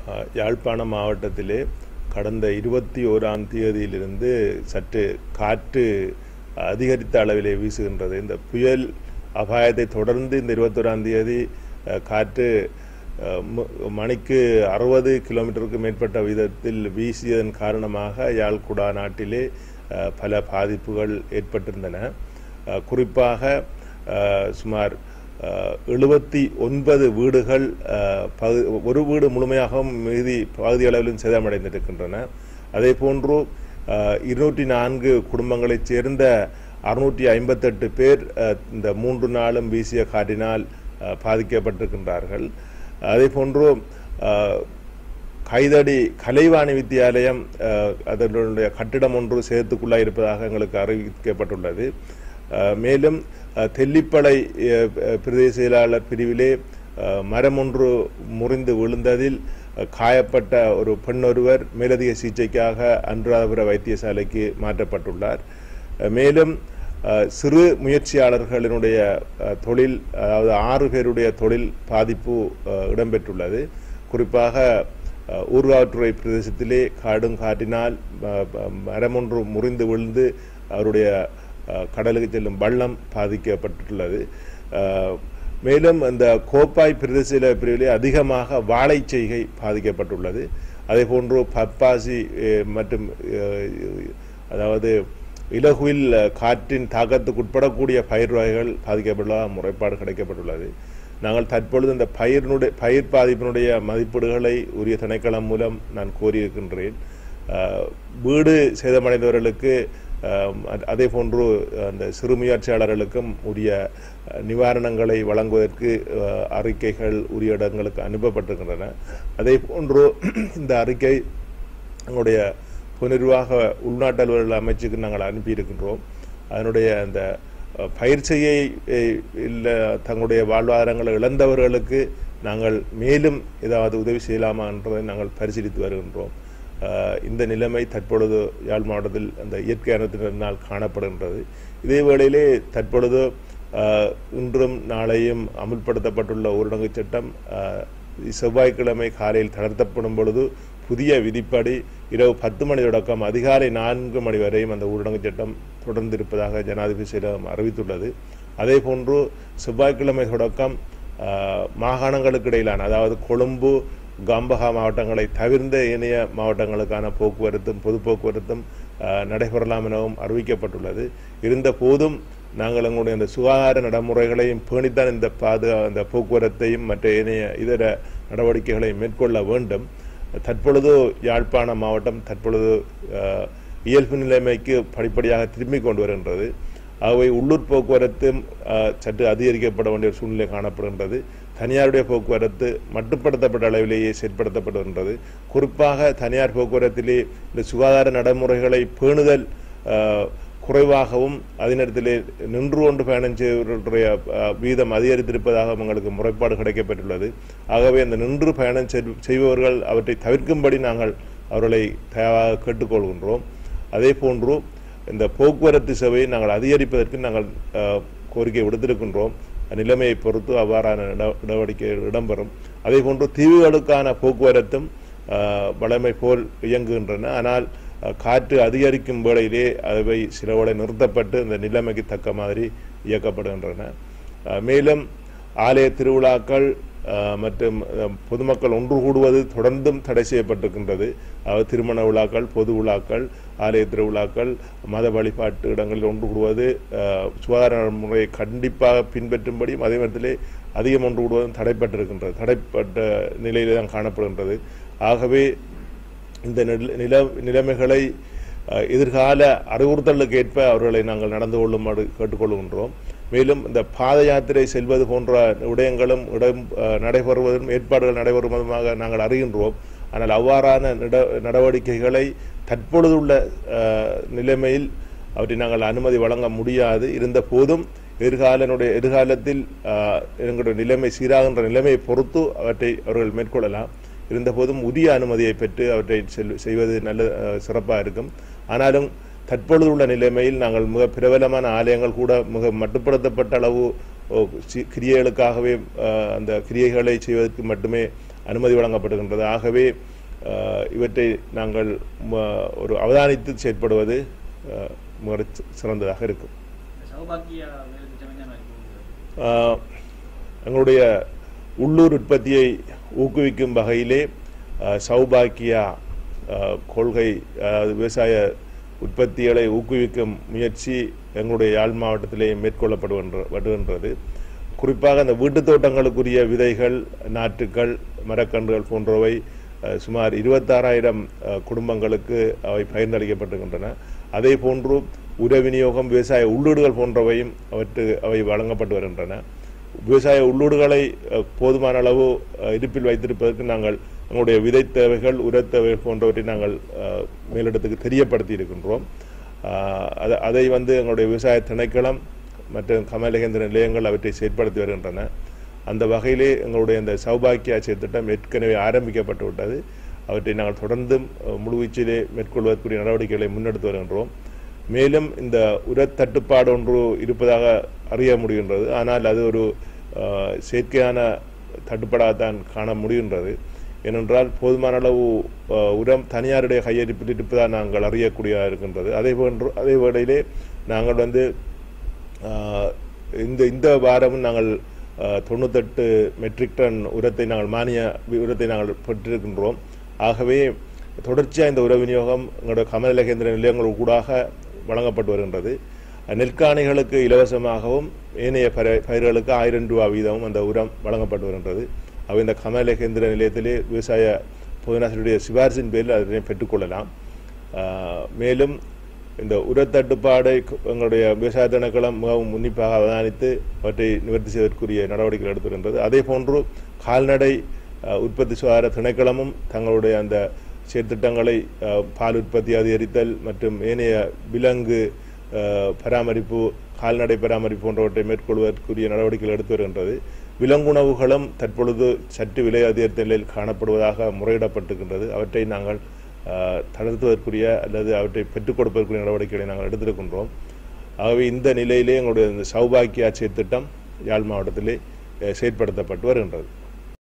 அஹ், யாழ்ப்பாணம் மாவட்டத்திலே கடந்த இருபத்தி ஓராம் தேதியிலிருந்து சற்று காற்று அதிகரித்த அளவிலே வீசுகின்றது இந்த புயல் அபாயத்தை தொடர்ந்து இந்த இருபத்தோராம் தேதி அஹ், காற்று அஹ், மு- மணிக்கு அறுபது கிலோமீட்டருக்கு மேற்பட்ட விதத்தில் வீசியதன் காரணமாக யாழ்குடா நாட்டிலே அஹ், பல பாதிப்புகள் ஏற்பட்டிருந்தன அஹ், குறிப்பாக அஹ், சுமார் எழுபத்தி ஒன்பது வீடுகள் அஹ், பகு ஒரு வீடு முழுமையாகவும் மீதி பகுதி அளவிலும் சேதமடைந்திருக்கின்றன அதே போன்று இருநூற்றி நான்கு குடும்பங்களைச் சேர்ந்த அறுநூற்றி ஐம்பத்தெட்டு பேர் அஹ், இந்த மூன்று நாளும் வீசிய காற்றினால் அஹ், பாதிக்கப்பட்டிருக்கின்றார்கள் அதே போன்று அஹ், கைதடி கலைவாணி வித்தியாலயம் அஹ், அதனுடைய கட்டிடம் ஒன்று சேதத்துக்குள்ளாக இருப்பதாக எங்களுக்கு அறிவிக்கப்பட்டுள்ளது அஹ், மேலும் அஹ், தெல்லிப்பளை அஹ், அஹ், பிரதேச செயலாளர் பிரிவிலே அஹ், மரம் ஒன்று முறிந்து விழுந்ததில் அஹ், காயப்பட்ட ஒரு பெண் ஒருவர் மேலதிக சிகிச்சைக்காக அனுராதபுர வைத்தியசாலைக்கு மாற்றப்பட்டுள்ளார் அஹ், மேலும் அஹ், சிறு முயற்சியாளர்களினுடைய அஹ், தொழில் அதாவது ஆறு பேருடைய தொழில் பாதிப்பு அஹ், இடம்பெற்றுள்ளது குறிப்பாக அஹ், ஊர்காவற்றுறை பிரதேசத்திலே காடும் காற்றினால் அஹ், ப- மரம் ஒன்று முறிந்து விழுந்து அவருடைய அஹ், கடலுக்கு செல்லும் வள்ளம் பாதிக்கப்பட்டுள்ளது அஹ், மேலும் இந்த கோப்பாய் பிரதேச பிரிவிலே அதிகமாக வாழை செய்கை பாதிக்கப்பட்டுள்ளது அதே போன்று பப்பாசி அஹ், மற்றும் அஹ், அதாவது இலகுவில் அஹ், காற்றின் தாக்கத்துக்கு உட்படக்கூடிய பயிர் வகைகள் பாதிக்கப்பட்டுள்ளதாக முறைப்பாடு கிடைக்கப்பட்டுள்ளது நாங்கள் தற்பொழுது இந்த பயிரினுடைய பயிர் பாதிப்பினுடைய மதிப்பீடுகளை உரிய திணைக்களம் மூலம் நான் கோரியிருக்கின்றேன் அஹ், வீடு சேதமடைந்தவர்களுக்கு அஹ், அ- அதே போன்று அந்த சிறு முயற்சியாளர்களுக்கும் உரிய அஹ், நிவாரணங்களை வழங்குவதற்கு அஹ், அறிக்கைகள் உரிய இடங்களுக்கு அனுப்பப்பட்டிருக்கின்றன அதே போன்று இந்த அறிக்கை எங்களுடைய புனிர்வாக உள்நாட்டு அலுவலர்கள் அமைச்சுக்கு நாங்கள் அனுப்பியிருக்கின்றோம் அதனுடைய அந்த அஹ், பயிற்சியை அஹ், இல்ல தங்களுடைய வாழ்வாதாரங்களை இழந்தவர்களுக்கு நாங்கள் மேலும் ஏதாவது உதவி செய்யலாமா என்றதை நாங்கள் பரிசீலித்து வருகின்றோம் அஹ், இந்த நிலைமை தற்பொழுது யாழ் மாவட்டத்தில் அந்த இயற்கை அனர்த்தத்தினால் காணப்படுகின்றது இதே வேளையிலே தற்பொழுது அஹ், இன்றும் நாளையும் அமுல்படுத்தப்பட்டுள்ள ஊரடங்கு சட்டம் அஹ், செவ்வாய்க்கிழமை காலையில் தளர்த்தப்படும் பொழுது புதிய விதிப்படி இரவு பத்து மணி தொடக்கம் அதிகாலை நான்கு மணி வரையும் அந்த ஊரடங்கு சட்டம் தொடர்ந்து இருப்பதாக ஜனாதிபதி செயலகம் அறிவித்துள்ளது அதே போன்று செவ்வாய்க்கிழமை தொடக்கம் ஆஹ், மாகாணங்களுக்கு இடையிலான அதாவது கொழும்பு கம்பஹா மாவட்டங்களை தவிர்ந்த ஏனைய மாவட்டங்களுக்கான போக்குவரத்தும் பொது போக்குவரத்தும் ஆஹ், நடைபெறலாம் எனவும் அறிவிக்கப்பட்டுள்ளது இருந்த போதும் நாங்கள் எங்களுடைய அந்த சுகாதார நடைமுறைகளையும் பேணித்தான் இந்த பாதுகா அந்த போக்குவரத்தையும் மற்ற ஏனைய இதர நடவடிக்கைகளை மேற்கொள்ள வேண்டும் தற்பொழுது யாழ்ப்பாண மாவட்டம் தற்பொழுது அஹ், இயல்பு நிலைமைக்கு படிப்படியாக திரும்பிக் கொண்டு வருகின்றது ஆகவே உள்ளூர் போக்குவரத்தும் அஹ், சற்று அதிகரிக்கப்பட வேண்டிய ஒரு சூழ்நிலை காணப்படுகின்றது தனியாருடைய போக்குவரத்து மட்டுப்படுத்தப்பட்ட அளவிலேயே செயற்படுத்தப்படுகின்றது குறிப்பாக தனியார் போக்குவரத்திலே இந்த சுகாதார நடைமுறைகளை பேணுதல் அஹ், குறைவாகவும் அதே நேரத்திலே நின்று கொண்டு பயணம் செய்வர்களுடைய அஹ், வீதம் அதிகரித்திருப்பதாக எங்களுக்கு முறைப்பாடு கிடைக்கப்பட்டுள்ளது ஆகவே அந்த நின்று பயணம் செய்- செய்பவர்கள் அவற்றை தவிர்க்கும்படி நாங்கள் அவர்களை தயாராக கேட்டுக்கொள்கின்றோம் அதே போன்று இந்த போக்குவரத்து சேவையை நாங்கள் அதிகரிப்பதற்கு நாங்கள் அஹ், கோரிக்கை விடுத்திருக்கின்றோம் நிலைமையை பொறுத்து அவ்வாறான நட- நடவடிக்கைகள் இடம்பெறும் அதே போன்று தீவுகளுக்கான போக்குவரத்தும் அஹ், வழமை போல் இயங்குகின்றன ஆனால் அஹ், காற்று அதிகரிக்கும் வேளையிலே அவை சில வேளை நிறுத்தப்பட்டு இந்த நிலைமைக்கு தக்க மாதிரி இயக்கப்படுகின்றன அஹ், மேலும் ஆலய திருவிழாக்கள் அஹ், மற்றும் அஹ், பொதுமக்கள் ஒன்று கூடுவது தொடர்ந்தும் தடை செய்யப்பட்டிருக்கின்றது அதாவது திருமண விழாக்கள் பொது விழாக்கள் ஆலய திருவிழாக்கள் மத வழிபாட்டு இடங்களில் ஒன்று கூடுவது அஹ், சுகாதார முறையை கண்டிப்பாக பின்பற்றும்படியும் அதே நேரத்திலே அதிகம் ஒன்று கூடுவதும் தடைப்பட்டிருக்கின்றது தடைப்பட்ட நிலையிலே தான் காணப்படுகின்றது ஆகவே இந்த நில நில- நிலைமைகளை அஹ், எதிர்கால அறிவுறுத்தலுக்கு ஏற்ப அவர்களை நாங்கள் நடந்து கொள்ளுமாறு கேட்டுக்கொள்கின்றோம் மேலும் இந்த பாத யாத்திரை செல்வது போன்ற விடயங்களும் இடம் அஹ், நடைபெறுவதும் ஏற்பாடுகள் நடைபெறுவதுமாக நாங்கள் அறிகின்றோம் ஆனால் அவ்வாறான நட நடவடிக்கைகளை தற்பொழுதுள்ள அஹ், நிலைமையில் அவற்றை நாங்கள் அனுமதி வழங்க முடியாது இருந்த போதும் எதிர்காலனுடைய எதிர்காலத்தில் அஹ், எங்களுடைய நிலைமை சீராகின்ற நிலைமையை பொறுத்து அவற்றை அவர்கள் மேற்கொள்ளலாம் இருந்தபோதும் உரிய அனுமதியை பெற்று அவற்றை செல் செய்வது நல்ல அஹ், சிறப்பாக இருக்கும் ஆனாலும் தற்பொழுது உள்ள நிலைமையில் நாங்கள் மிக பிரபலமான ஆலயங்கள் கூட மிக மட்டுப்படுத்தப்பட்ட அளவு ஓ, சி- கிரியைகளுக்காகவே அஹ், அந்த கிரியைகளை செய்வதற்கு மட்டுமே அனுமதி வழங்கப்படுகின்றது ஆகவே அஹ், இவற்றை நாங்கள் ம- ஒரு அவதானித்து செயற்படுவது அஹ், மிகச் சிறந்ததாக இருக்கும் சௌபாக்கியா வேலை திட்டம் என்ன மாதிரி போகுது? ஆஹ், எங்களுடைய உள்ளூர் உற்பத்தியை ஊக்குவிக்கும் வகையிலே ஆஹ், சௌபாக்கியா ஆஹ், கொள்கை அதாவது விவசாய உற்பத்திகளை ஊக்குவிக்கும் முயற்சி எங்களுடைய யாழ் மாவட்டத்திலே மேற்கொள்ளப்படுகின்ற வருகின்றது குறிப்பாக அந்த வீட்டுத் தோட்டங்களுக்குரிய விதைகள் நாற்றுக்கள் மரக்கன்றுகள் போன்றவை அஹ், சுமார் இருபத்தாறாயிரம் குடும்பங்களுக்கு அவை பகிர்ந்தளிக்கப்பட்டிருக்கின்றன அதே போன்று உர விநியோகம் விவசாய உள்ளீடுகள் போன்றவையும் அவற்று அவை வழங்கப்பட்டு வருகின்றன விவசாய உள்ளீடுகளை அஹ், போதுமான அளவு அஹ், இருப்பில் வைத்திருப்பதற்கு நாங்கள் எங்களுடைய விதை தேவைகள் உரத் தேவைகள் போன்றவற்றை நாங்கள் அஹ், மேலிடத்துக்கு தெரியப்படுத்தி இருக்கின்றோம் அஹ், அத- அதை வந்து எங்களுடைய விவசாய திணைக்களம் மற்றும் கமலகேந்திர நிலையங்கள் அவற்றை செயற்படுத்தி வருகின்றன அந்த வகையிலே எங்களுடைய இந்த சௌபாக்கியா திட்டம் ஏற்கனவே ஆரம்பிக்கப்பட்டு விட்டது அவற்றை நாங்கள் தொடர்ந்தும் அஹ், முழுவீச்சிலே மேற்கொள்வதற்குரிய நடவடிக்கைகளை முன்னெடுத்து வருகின்றோம் மேலும் இந்த உரத் தட்டுப்பாடு ஒன்று இருப்பதாக அறிய முடிகின்றது ஆனால் அது ஒரு அஹ், செயற்கையான தட்டுப்பாடாகத்தான் காண முடிகின்றது ஏனென்றால் போதுமான அளவு அஹ், உரம் தனியாருடைய கையிருப்பில் இருப்பதாக நாங்கள் அறியக்கூடியதாக இருக்கின்றது அதே போன்று அதே வேளையிலே நாங்கள் வந்து ஆஹ் இந்த இந்த வாரமும் நாங்கள் ஆஹ், தொண்ணூத்தெட்டு மெட்ரிக் டன் உரத்தை நாங்கள் மானிய வி- உரத்தை நாங்கள் பெற்றிருக்கின்றோம் ஆகவே தொடர்ச்சியாக இந்த உர விநியோகம் எங்களுடைய கமலகேந்திர நிலையங்கள் கூடாக வழங்கப்பட்டு வருகின்றது நெற்காணிகளுக்கு இலவசமாகவும் ஏனைய பயிர- பயிர்களுக்கு ஆயிரம் ரூபாய் வீதமும் அந்த உரம் வழங்கப்பட்டு வருகின்றது அவை இந்த கமலகேந்திர நிலையத்திலே விவசாய பொதுநாசனுடைய சிபாரிசின் பேரில் அதனை பெற்றுக்கொள்ளலாம் ஆஹ், மேலும் இந்த உரத்தட்டுப்பாடை கு- எங்களுடைய விவசாய திணைக்களம் மிகவும் உன்னிப்பாக அவதானித்து அவற்றை நிவர்த்தி செய்வதற்குரிய நடவடிக்கைகள் எடுத்து வருகின்றது அதே போன்று கால்நடை அஹ், உற்பத்தி சுகாதார திணைக்களமும் தங்களுடைய அந்த செயற்திட்டங்களை அஹ், பால் உற்பத்தி அதிகரித்தல் மற்றும் ஏனைய விலங்கு அஹ், பராமரிப்பு கால்நடை பராமரிப்பு போன்றவற்றை மேற்கொள்வதற்குரிய நடவடிக்கைகள் எடுத்து வருகின்றது விலங்குணவுகளும் தற்பொழுது சற்று விலை அதிகரித்த நிலையில் காணப்படுவதாக முறையிடப்பட்டிருக்கின்றது அவற்றை நாங்கள் அஹ், தளர்த்துவதற்குரிய அல்லது அவற்றை பெற்றுக் கொடுப்பதற்குரிய நடவடிக்கைகளை நாங்கள் எடுத்திருக்கின்றோம் ஆகவே இந்த நிலையிலே எங்களுடைய இந்த சௌபாக்கிய ஆட்சியர் திட்டம் யாழ் மாவட்டத்திலே அஹ், செயற்படுத்தப்பட்டு வருகின்றது